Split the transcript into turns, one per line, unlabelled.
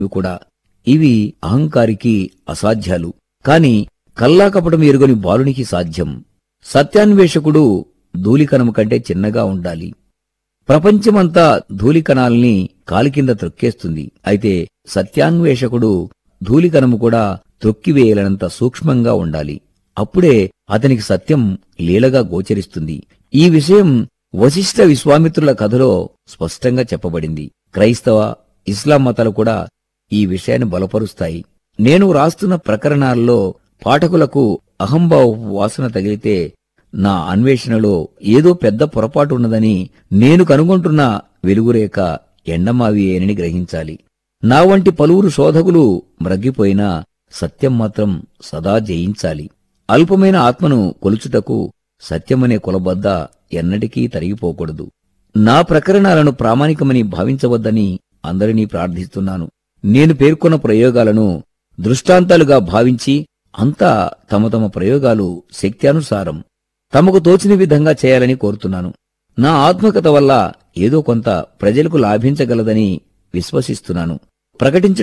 ఇవి కూడా ఇవి అహంకారికి అసాధ్యాలు కాని కల్లాకపటం ఎరుగని బాలునికి సాధ్యం సత్యాన్వేషకుడు ధూళికణము కంటే చిన్నగా ఉండాలి ప్రపంచమంతా ధూళికణాల్ని కాలి కింద త్రొక్కేస్తుంది అయితే సత్యాన్వేషకుడు ధూళికణము కూడా త్రొక్కివేయలనంత సూక్ష్మంగా ఉండాలి అప్పుడే అతనికి సత్యం లీలగా గోచరిస్తుంది ఈ విషయం వశిష్ఠ విశ్వామిత్రుల కథలో స్పష్టంగా చెప్పబడింది క్రైస్తవ ఇస్లాం మతాలు కూడా ఈ విషయాన్ని బలపరుస్తాయి నేను రాస్తున్న ప్రకరణాల్లో పాఠకులకు అహంభావ వాసన తగిలితే నా అన్వేషణలో ఏదో పెద్ద పొరపాటు ఉన్నదని నేను కనుగొంటున్న వెలుగురేఖ ఎండమావియేనని గ్రహించాలి నా వంటి పలువురు శోధకులు మ్రగ్గిపోయినా సత్యం మాత్రం సదా జయించాలి అల్పమైన ఆత్మను కొలుచుటకు సత్యమనే కొలబద్ద ఎన్నటికీ తరిగిపోకూడదు నా ప్రకరణాలను ప్రామాణికమని భావించవద్దని అందరినీ ప్రార్థిస్తున్నాను నేను పేర్కొన్న ప్రయోగాలను దృష్టాంతాలుగా భావించి అంతా తమ తమ ప్రయోగాలు శక్త్యానుసారం తమకు తోచిన విధంగా చేయాలని కోరుతున్నాను నా ఆత్మకథ వల్ల ఏదో కొంత ప్రజలకు లాభించగలదని విశ్వసిస్తున్నాను ప్రకటించడం